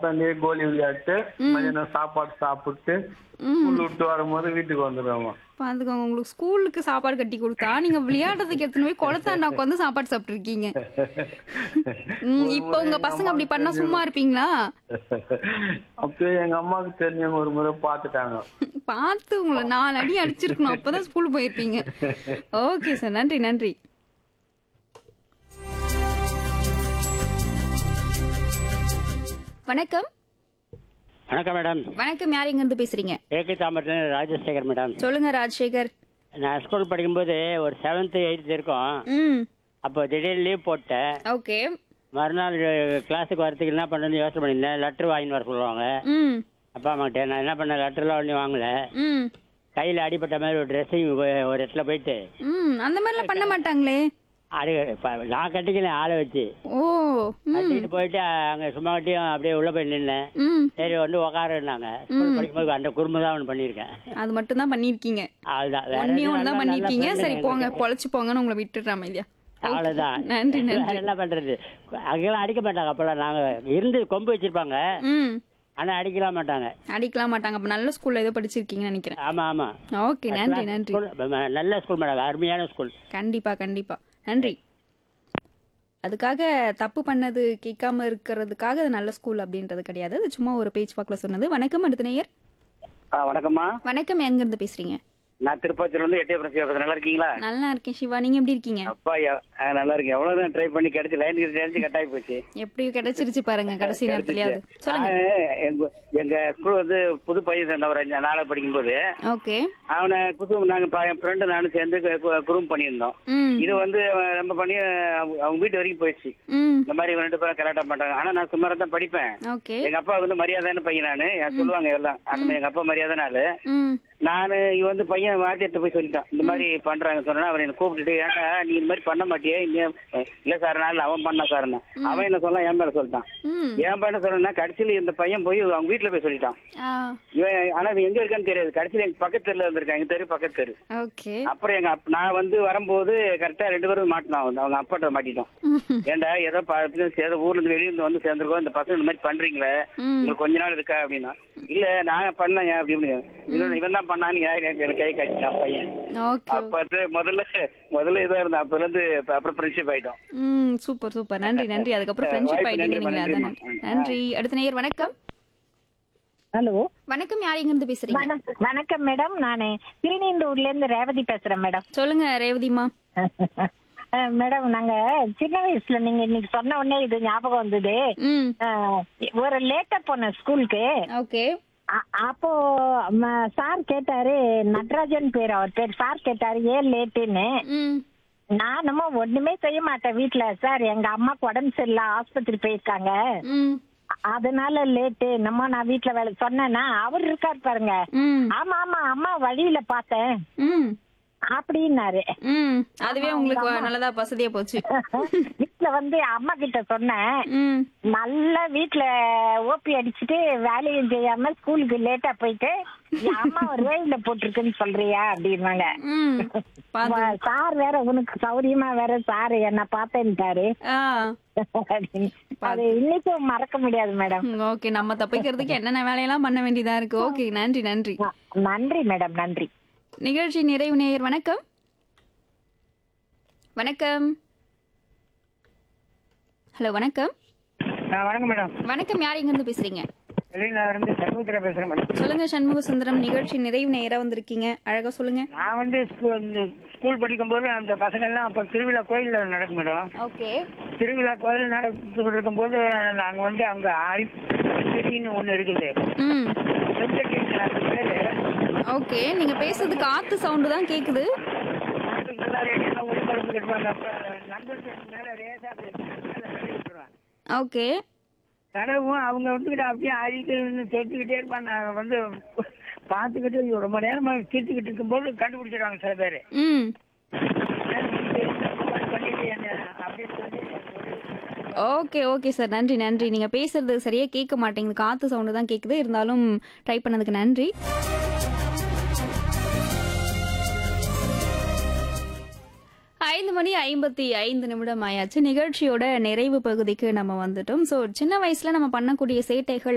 உட்காந்து கோலி விளையாட்டு மதியானம் சாப்பாடு சாப்பிட்டு ஸ்கூல் விட்டு வரும்போது வீட்டுக்கு வந்துடுவோம்மா பாத்துக்கோங்க உங்களுக்கு ஸ்கூலுக்கு சாப்பாடு கட்டி கொடுத்தா நீங்க விளையாடுறதுக்கு எடுத்துன்னு போய் குளத்தாண்டா உட்காந்து சாப்பாடு சாப்பிட்டுருக்கீங்க ம், இப்போ உங்க பசங்க அப்படி பண்ணா சும்மா இருப்பீங்களா அப்போ எங்க அம்மாவுக்கு தெரிஞ்சவங்க ஒரு முறை பார்த்துட்டாங்க பார்த்து உங்களை நாலு அடி அடிச்சிருக்கணும் அப்பதான் ஸ்கூல் போயிருப்பீங்க ஓகே சார் நன்றி நன்றி வணக்கம் வணக்கம் மேடம் வணக்கம் யார் எங்க இருந்து பேசுறீங்க ஏகே தாமரத்தில் ராஜசேகர் மேடம் சொல்லுங்க ராஜசேகர் நான் ஸ்கூல் படிக்கும்போது ஒரு செவன்த்து எயித்து இருக்கும் ம் அப்போ திடீர்னு லீவ் போட்டேன் ஓகே மறுநாள் கிளாஸுக்கு வரதுக்கு என்ன பண்ணுறது யோசனை பண்ணியிருந்தேன் லெட்ரு வாங்கிட்டு வர சொல்லுவாங்க ம் அப்பா அம்மாக்கிட்ட நான் என்ன பண்ணேன் லெட்டர்லாம் ஒன்றும் வாங்கல ம் கையில் அடிபட்ட மாதிரி ஒரு ட்ரெஸ்ஸிங் ஒரு இடத்துல போயிட்டு ம் அந்த மாதிரிலாம் பண்ண மாட்டாங்களே அது ப- நான் கட்டிக்கல ஆளை வச்சு ஓ ம் கட்டிட்டு போயிட்டு அங்கே சும்மா கட்டியும் அப்படியே உள்ளே போய் நின்னேன் ம் சரி வந்து உக்காருன்னாங்க ஸ்கூல் படிக்கும்போது அந்த குறும்பு தான் ஒன்று பண்ணியிருக்கேன் அது மட்டும் தான் பண்ணிருக்கீங்க அதுதான் வேற ஒன்னே எதுவும் ஒன்று தான் நல்ல- நல்ல பண்ணிருக்கீங்க friend சரி எனக்கு. போங்க பொழைச்சு போங்கன்னு உங்களை விட்டுடுறேன் இல்லையா அவ்வளவுதான் நன்றி நன்றி வேற என்ன பண்றது அங்கெல்லாம் அடிக்க மாட்டாங்க அப்பெல்லாம் நாங்க இருந்து கொம்பு வச்சிருப்பாங்க ம் ஆனா அடிக்கலாம் மாட்டாங்க அடிக்கலாம் மாட்டாங்க அப்ப நல்ல ஸ்கூல்ல ஏதோ படிச்சிருக்கீங்கன்னு நினைக்கிறேன் ஆமா ஆமா ஓகே நன்றி நன்றி ஸ்கூல் ம- நல்ல ஸ்கூல் மேடம் அருமையான ஸ்கூல் கண்டிப்பா கண்டிப்பா நன்றி அதுக்காக தப்பு பண்ணது கேட்காம இருக்கிறதுக்காக அது நல்ல ஸ்கூல் அப்படின்றது கிடையாது அது சும்மா ஒரு பேச்சு வாக்குல சொன்னது வணக்கம் அடுத்த நேயர் வணக்கம்மா வணக்கம் எங்க இருந்து பேசுறீங்க நான் திருப்பத்தூர்ல இருந்து எட்டயபுரம் சிவபுரம் நல்லா இருக்கீங்களா நல்லா இருக்கேன் சிவா நீங்க எப்படி இருக்கீங்க அப்பா எ- ஆ, நல்லா இருக்கேன் எவ்வளவு ட்ரை பண்ணி கிடைச்சு லைன் கிடைச்சு கட் ஆகி போச்சு எப்படி கிடைச்சிருச்சு பாருங்க கடைசி நேரத்துலயாவது சொல்லுங்க நான் எங்க எங்க ஸ்கூல் வந்து புது பையன் சேர்ந்த ஒரு அஞ்சு நாளாக படிக்கும்போது ஓகே அவனை குது நாங்க ப- என் ஃப்ரெண்டு நானும் சேர்ந்து குரூம் பண்ணியிருந்தோம் ம் இது வந்து அவன் நம்ம பண்ணி அவங்க அவங்க வீட்டு வரைக்கும் போயிடுச்சு ம் இந்த மாதிரி இவன் ரெண்டு பேரும் கரெக்டா பண்றாங்க ஆனா நான் சுமாரா தான் படிப்பேன் ஓகே எங்க அப்பா வந்து மரியாதைன்னு பையன் நானு என் சொல்லுவாங்க எல்லாம் அந்த எங்க அப்பா மரியாதை நாளு ம் நானு இவன் வந்து பையன் வாத்தியத்தை போய் சொல்லிட்டான் இந்த மாதிரி பண்றாங்க சொன்னா அவர் என்ன கூப்பிட்டுட்டு ஏன்டா நீ இந்த மாதிரி பண்ண மாட்டியே இன்னும் இல்ல சார் நாள் அவன் பண்ண சார்னு அவன் என்ன சொல்லலாம் என் மேல சொல்லிட்டான் ம் என் பையன் சொல்லணும்னா கடைசியில இந்த பையன் போய் அவங்க வீட்டுல போய் சொல்லிட்டான் ஆ இவன் ஆனா இவன் எங்க இருக்கான்னு தெரியாது கடைசியில எங்க பக்கத்து தெருல வந்திருக்கான் எங்க தெரு பக்கத்து தெரு ஓகே அப்புறம் எங்க அப்- நான் வந்து வரும்போது கரெக்டா ரெண்டு பேரும் மாட்டினோம் அவங்க- அவங்க அப்பாட்ட மாட்டிட்டோம் ஏன்டா ஏதோ பக்கத்துல சேர ஊர்ல இருந்து வெளிய இருந்து வந்து சேர்ந்துருக்கோம் இந்த பசங்க இந்த மாதிரி பண்றீங்களே ம் உங்களுக்கு கொஞ்ச நாள் இருக்கா அப்படின்னா இல்ல நான் பண்ணேன் அப்படின்னு இவன் இவன் தான் பண்ணான்னு யார் எனக்கு எனக்கு கை காட்டினான் பையன் ஓகே அப்ப வந்து முதல்ல முதல்ல இதா இருந்தா அப்பல இருந்து இப்ப அப்புறம் ஃப்ரெண்ட்ஷிப் ஆயிட்டோம் ம் சூப்பர் சூப்பர் நன்றி நன்றி அதுக்கப்புறம் ஃப்ரெண்ட்ஷிப் வாய்ப்பு ஆயிட்டீங்க நன்றி, நீங்களே நன்றி. அதானே நன்றி அடுத்த நேயர் வணக்கம் ஹலோ வணக்கம் யார் எங்க இருந்து பேசுறீங்க வணக்கம் வணக்கம் மேடம் நானு திருநீண்டூர்ல இருந்து ரேவதி பேசுறேன் மேடம் சொல்லுங்க ரேவதிமா அஹ், மேடம் நாங்க சின்ன வயசுல நீங்க இன்னைக்கு சொன்ன உடனே இது ஞாபகம் வந்தது ம் அஹ், ஒரு லேட்டா போனேன் ஸ்கூலுக்கு ஓகே அ- அப்போ ம- சார் கேட்டாரு நடராஜன் பேர் அவர் பேர் சார் கேட்டாரு ஏன் லேட்டுன்னு ம் நானும் ஒண்ணுமே செய்ய மாட்டேன் வீட்ல சார் எங்க அம்மாக்கு உடம்பு சரியில்லை ஆஸ்பத்திரி போயிருக்காங்க ம் அதனால லேட்டு நம்ம நான் வீட்ல வேலை சொன்னேன்னா அவர் இருக்கார் பாருங்க ம் ஆமா ஆமா அம்மா வழியில பார்த்தேன் ம் அப்படின்னாரு ம் அதுவே உங்களுக்கு நல்லதா வசதியா போச்சு வீட்ல வந்து அம்மா கிட்ட சொன்னேன் ம் நல்லா வீட்ல ஓபி அடிச்சுட்டு வேலையும் செய்யாம ஸ்கூலுக்கு லேட்டா போயிட்டு என் அம்மா ரேயில போட்டிருக்குன்னு சொல்றியா அப்படின்னாங்க ம் பாத்து சார் வேற உனக்கு சௌரியமா வேற சார் என்ன பார்த்தேன்ட்டாரு ஆ அப்படின்னு. அது இன்னைக்கும் மறக்க முடியாது மேடம் ஓகே நம்ம தப்பிக்கிறதுக்கு என்னென்ன வேலையெல்லாம் பண்ண வேண்டியதா இருக்கு ஓகே நன்றி நன்றி நன்றி மேடம் நன்றி நிகழ்ச்சி நிறைவு நேயர் வணக்கம் வணக்கம் ஹலோ வணக்கம் வணக்கம் மேடம் வணக்கம் யார் எங்க இருந்து பேசுறீங்க வெளியில இருந்து சண்முகத்துல பேசுறேன் மேடம் சொல்லுங்க சண்முக சுந்தரம் நிகழ்ச்சி நிறைவு நேரா வந்திருக்கீங்க அழகா சொல்லுங்க நான் வந்து ஸ்கூல் படிக்கும் போது அந்த பசங்க எல்லாம் அப்ப திருவிழா கோயில்ல நடக்கும் மேடம் ஓகே திருவிழா கோயில் நடந்துட்டு இருக்கும்போது நாங்க வந்து அங்க செடின்னு ஒண்ணு இருக்குது ம் வெங்கடேஷன் அது பேரு ஓகே நீங்க பேசுறது காத்து சவுண்டு தான் கேக்குது அதுக்கு நல்லா ரேடியோல ஒளிபரப்பு இருப்பாங்க அப்ப நண்பர்கள் மேல ரேசா அப்படி மேல தடவி விட்டுருவாங்க. ஓகே தடவும் அவங்க வந்துகிட்டு அப்படியே ஆடிட்டு தொட்டுக்கிட்டே இருப்பாங்க நான் வந்து பார்த்துக்கிட்டு ரொம்ப நேரமா தீர்த்துக்கிட்டு இருக்கும்போது கண்டுபிடிச்சிருவாங்க சில பேர் ம் பண்ணிட்டு என்ன அப்படியே சொல்லி ஓகே ஓகே சார் நன்றி நன்றி நீங்க பேசுறது சரியா கேட்க மாட்டேங்குது காத்து சவுண்டு தான் கேக்குது இருந்தாலும் ட்ரை பண்ணதுக்கு நன்றி ஐந்து மணி ஐம்பத்தி ஐந்து நிமிடம் ஆயாச்சு நிகழ்ச்சியோட நிறைவு பகுதிக்கு நம்ம வந்துட்டோம் ஸோ சின்ன வயசுல நம்ம பண்ணக்கூடிய சேட்டைகள்